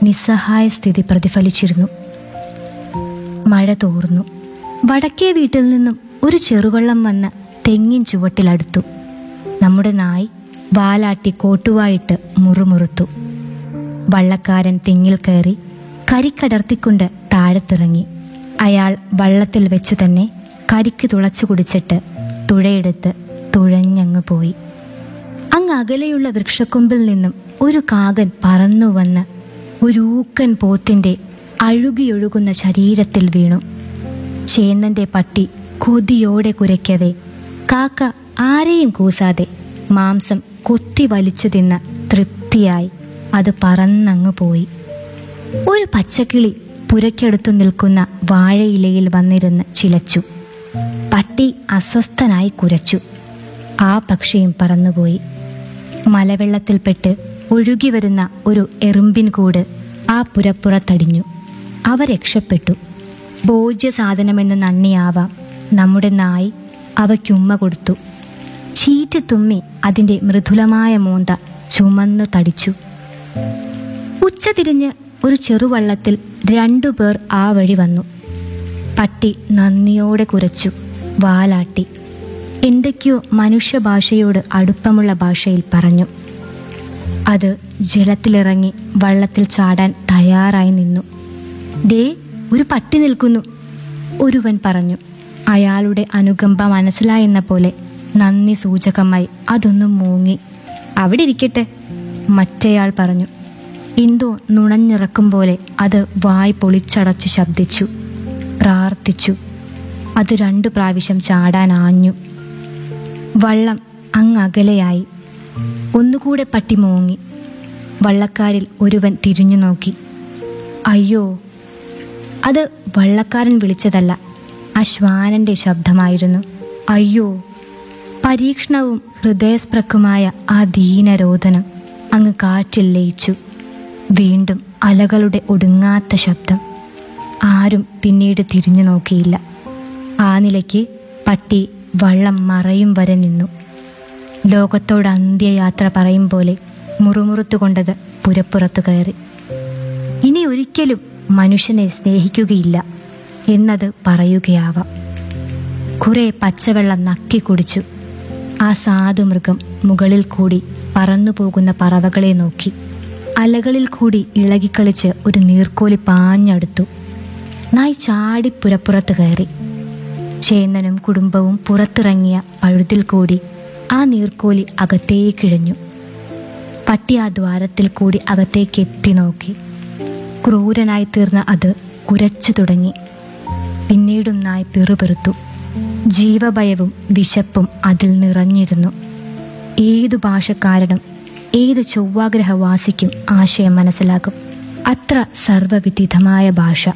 നിസ്സഹായ സ്ഥിതി പ്രതിഫലിച്ചിരുന്നു മഴ തോർന്നു വടക്കേ വീട്ടിൽ നിന്നും ഒരു ചെറുവള്ളം വന്ന് തെങ്ങിൻ ചുവട്ടിലടുത്തു നമ്മുടെ നായ് വാലാട്ടി കോട്ടുവായിട്ട് മുറുമുറുത്തു വള്ളക്കാരൻ തെങ്ങിൽ കയറി കരിക്കടർത്തിക്കൊണ്ട് താഴത്തിറങ്ങി അയാൾ വള്ളത്തിൽ വെച്ചു തന്നെ കരിക്ക് തുളച്ചു കുടിച്ചിട്ട് തുഴയെടുത്ത് തുഴഞ്ഞങ്ങ് പോയി അങ്ങ് അകലെയുള്ള വൃക്ഷക്കൊമ്പിൽ നിന്നും ഒരു കാകൻ പറന്നു വന്ന് ഒരു ഊക്കൻ പോത്തിന്റെ അഴുകിയൊഴുകുന്ന ശരീരത്തിൽ വീണു ചേന്നന്റെ പട്ടി കൊതിയോടെ കുരയ്ക്കവേ കാക്ക ആരെയും കൂസാതെ മാംസം കൊത്തി വലിച്ചു തിന്ന് തൃപ്തിയായി അത് പറന്നങ്ങ് പോയി ഒരു പച്ചക്കിളി പുരയ്ക്കടുത്തു നിൽക്കുന്ന വാഴയിലയിൽ വന്നിരുന്ന് ചിലച്ചു പട്ടി അസ്വസ്ഥനായി കുരച്ചു ആ പക്ഷിയും പറന്നുപോയി മലവെള്ളത്തിൽപ്പെട്ട് ഒഴുകി വരുന്ന ഒരു എറുമ്പിൻ കൂട് ആ പുരപ്പുറത്തടിഞ്ഞു അവ രക്ഷപ്പെട്ടു ഭോജ്യ സാധനമെന്ന് നന്ദിയാവാം നമ്മുടെ നായി അവയ്ക്കുമ്മ കൊടുത്തു ചീറ്റ് തുമ്മി അതിൻ്റെ മൃദുലമായ മൂന്ത ചുമന്നു തടിച്ചു ഉച്ച തിരിഞ്ഞ് ഒരു ചെറുവള്ളത്തിൽ രണ്ടുപേർ ആ വഴി വന്നു പട്ടി നന്ദിയോടെ കുരച്ചു വാലാട്ടി എന്തൊക്കെയോ മനുഷ്യഭാഷയോട് അടുപ്പമുള്ള ഭാഷയിൽ പറഞ്ഞു അത് ജലത്തിലിറങ്ങി വള്ളത്തിൽ ചാടാൻ തയ്യാറായി നിന്നു ഡേ ഒരു പട്ടി നിൽക്കുന്നു ഒരുവൻ പറഞ്ഞു അയാളുടെ അനുകമ്പ മനസ്സിലായെന്ന പോലെ നന്ദി സൂചകമായി അതൊന്നും മൂങ്ങി അവിടെ ഇരിക്കട്ടെ മറ്റേയാൾ പറഞ്ഞു എന്തോ നുണഞ്ഞിറക്കും പോലെ അത് വായ് പൊളിച്ചടച്ചു ശബ്ദിച്ചു പ്രാർത്ഥിച്ചു അത് രണ്ടു പ്രാവശ്യം ചാടാൻ ആഞ്ഞു വള്ളം അങ്ങകലെയായി ഒന്നുകൂടെ പട്ടി മൂങ്ങി വള്ളക്കാരിൽ ഒരുവൻ തിരിഞ്ഞു നോക്കി അയ്യോ അത് വള്ളക്കാരൻ വിളിച്ചതല്ല ആ ശ്വാനന്റെ ശബ്ദമായിരുന്നു അയ്യോ പരീക്ഷണവും ഹൃദയസ്പൃക്കുമായ ആ ദീനരോധനം അങ്ങ് കാറ്റിൽ ലയിച്ചു വീണ്ടും അലകളുടെ ഒടുങ്ങാത്ത ശബ്ദം ആരും പിന്നീട് തിരിഞ്ഞു നോക്കിയില്ല ആ നിലയ്ക്ക് പട്ടി വള്ളം മറയും വരെ നിന്നു ലോകത്തോട് അന്ത്യയാത്ര പറയും പോലെ മുറുമുറുത്തുകൊണ്ടത് പുരപ്പുറത്തു കയറി ഇനി ഒരിക്കലും മനുഷ്യനെ സ്നേഹിക്കുകയില്ല എന്നത് പറയുകയാവാം കുറെ പച്ചവെള്ളം നക്കി കുടിച്ചു ആ സാധുമൃഗം മുകളിൽ കൂടി പറന്നു പോകുന്ന പറവകളെ നോക്കി അലകളിൽ കൂടി ഇളകിക്കളിച്ച് ഒരു നീർക്കോലി പാഞ്ഞടുത്തു നായ് ചാടി പുരപ്പുറത്ത് കയറി ചേന്നനും കുടുംബവും പുറത്തിറങ്ങിയ പഴുതിൽ കൂടി ആ നീർക്കോലി അകത്തേക്കിഴഞ്ഞു പട്ടി ആ ദ്വാരത്തിൽ കൂടി അകത്തേക്ക് എത്തി നോക്കി ക്രൂരനായി തീർന്ന അത് കുരച്ചു തുടങ്ങി പിന്നീടും നായ് പിറുപിറുത്തു ജീവഭയവും വിശപ്പും അതിൽ നിറഞ്ഞിരുന്നു ഏതു ഭാഷക്കാരനും ഏത് ചൊവ്വാഗ്രഹവാസിക്കും ആശയം മനസ്സിലാകും അത്ര സർവവിദിതമായ ഭാഷ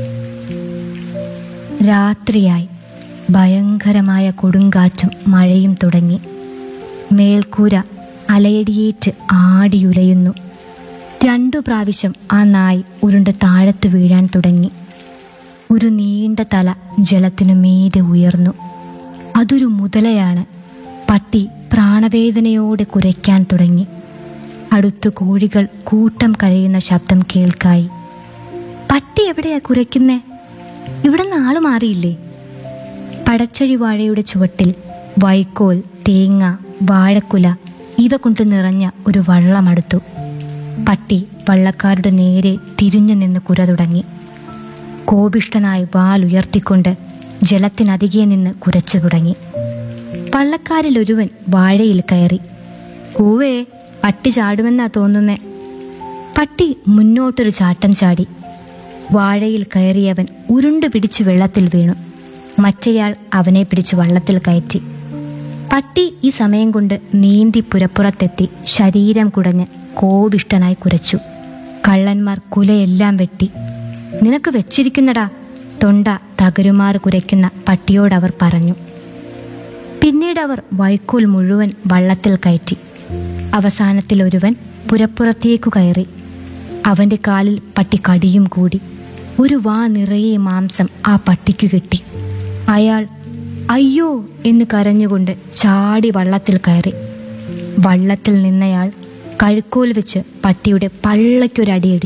രാത്രിയായി ഭയങ്കരമായ കൊടുങ്കാറ്റും മഴയും തുടങ്ങി മേൽക്കൂര അലയടിയേറ്റ് ആടിയുലയുന്നു രണ്ടു പ്രാവശ്യം ആ നായ് ഉരുണ്ട് താഴത്ത് വീഴാൻ തുടങ്ങി ഒരു നീണ്ട തല ജലത്തിനു മീതെ ഉയർന്നു അതൊരു മുതലയാണ് പട്ടി പ്രാണവേദനയോടെ കുരയ്ക്കാൻ തുടങ്ങി അടുത്തു കോഴികൾ കൂട്ടം കരയുന്ന ശബ്ദം കേൾക്കായി പട്ടി എവിടെയാ കുരയ്ക്കുന്നേ ഇവിടെ നിന്ന് ആള് മാറിയില്ലേ പടച്ചഴി വാഴയുടെ ചുവട്ടിൽ വൈക്കോൽ തേങ്ങ വാഴക്കുല ഇവ കൊണ്ട് നിറഞ്ഞ ഒരു വള്ളമടുത്തു പട്ടി വള്ളക്കാരുടെ നേരെ തിരിഞ്ഞു നിന്ന് കുര തുടങ്ങി കോപിഷ്ടനായി വാലുയർത്തിക്കൊണ്ട് ജലത്തിനരികെ നിന്ന് കുരച്ചു തുടങ്ങി വള്ളക്കാരിൽ ഒരുവൻ വാഴയിൽ കയറി കൂവേ പട്ടി ചാടുമെന്നാ തോന്നുന്നേ പട്ടി മുന്നോട്ടൊരു ചാട്ടം ചാടി വാഴയിൽ കയറിയവൻ ഉരുണ്ടു പിടിച്ചു വെള്ളത്തിൽ വീണു മറ്റേയാൾ അവനെ പിടിച്ച് വള്ളത്തിൽ കയറ്റി പട്ടി ഈ സമയം കൊണ്ട് നീന്തി പുരപ്പുറത്തെത്തി ശരീരം കുടഞ്ഞ് കോപിഷ്ടനായി കുരച്ചു കള്ളന്മാർ കുലയെല്ലാം വെട്ടി നിനക്ക് വെച്ചിരിക്കുന്നടാ തൊണ്ട തകരുമാറ് കുരയ്ക്കുന്ന പട്ടിയോടവർ പറഞ്ഞു പിന്നീട് അവർ വൈക്കോൽ മുഴുവൻ വള്ളത്തിൽ കയറ്റി അവസാനത്തിൽ ഒരുവൻ പുരപ്പുറത്തേക്കു കയറി അവന്റെ കാലിൽ പട്ടി കടിയും കൂടി ഒരു വാ നിറയെ മാംസം ആ പട്ടിക്കു കിട്ടി അയാൾ അയ്യോ എന്ന് കരഞ്ഞുകൊണ്ട് ചാടി വള്ളത്തിൽ കയറി വള്ളത്തിൽ നിന്നയാൾ കഴുക്കോൽ വെച്ച് പട്ടിയുടെ പള്ളയ്ക്കൊരടിയടിച്ചു